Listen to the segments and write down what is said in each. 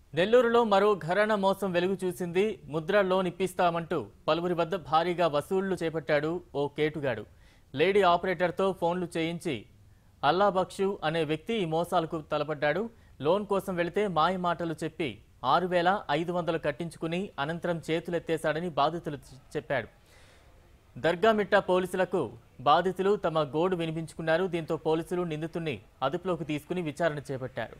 నెల్లూరులో మరో ఘరానా మోసం వెలుగు చూసింది ముద్ర లోన్ ఇప్పిస్తామంటూ పలువురి వద్ద భారీగా వసూళ్లు చేపట్టాడు ఓ కేటుగాడు లేడీ ఆపరేటర్తో ఫోన్లు చేయించి అల్లా బక్షు అనే వ్యక్తి ఈ మోసాలకు తలపడ్డాడు లోన్ కోసం వెళితే మాయ మాటలు చెప్పి ఆరు వేల ఐదు వందలు కట్టించుకుని అనంతరం చేతులెత్తేశాడని బాధితులు చెప్పాడు దర్గామిట్ట పోలీసులకు బాధితులు తమ గోడు వినిపించుకున్నారు దీంతో పోలీసులు నిందితుడిని అదుపులోకి తీసుకుని విచారణ చేపట్టారు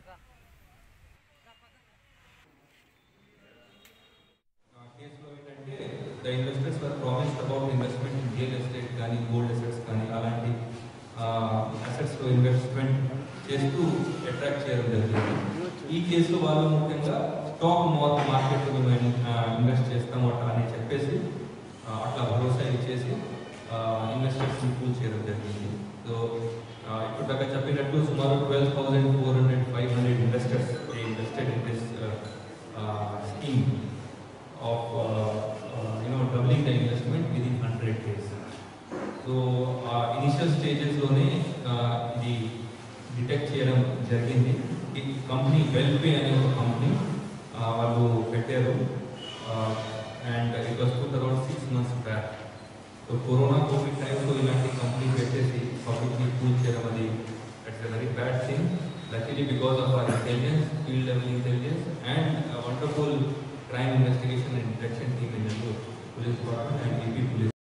ఆ కేసులో ఏంటంటే the investors were promised about investment in real estate కానీ గోల్డ్ అసెట్స్ కానీ అలాంటి అసెట్స్లో ఇన్వెస్ట్మెంట్ చేస్తూ అట్రాక్ట్ చేయడం జరిగింది ఈ కేసులో వాళ్ళు ముఖ్యంగా స్టాక్ మార్కెట్లో మేము ఇన్వెస్ట్ చేస్తాం అట్లా అని చెప్పేసి ఆ, అట్లా భరోసా ఇచ్చేసి ఇన్వెస్టర్స్ పూల్ చేయడం జరిగింది సో ఇప్పుడు దాకా చెప్పినట్టు సుమారు twelve thousand four hundred five hundred investors invested in this scheme of uh, uh, you know doubling the investment within 100 days. So initial స్టేజెస్లోనే ఇది డిటెక్ట్ చేయడం జరిగింది ఈ కంపెనీ వెల్పే అనే ఒక కంపెనీ వాళ్ళు పెట్టారు and it was two around six months back so corona COVID టైంలో ఇలాంటి కంపెనీ పెట్టేసి పబ్లిక్ని కూల్ చేయడం అది it's a very bad thing luckily because of our intelligence field level intelligence and wonderful crime investigation and detection team in the police department and EP police.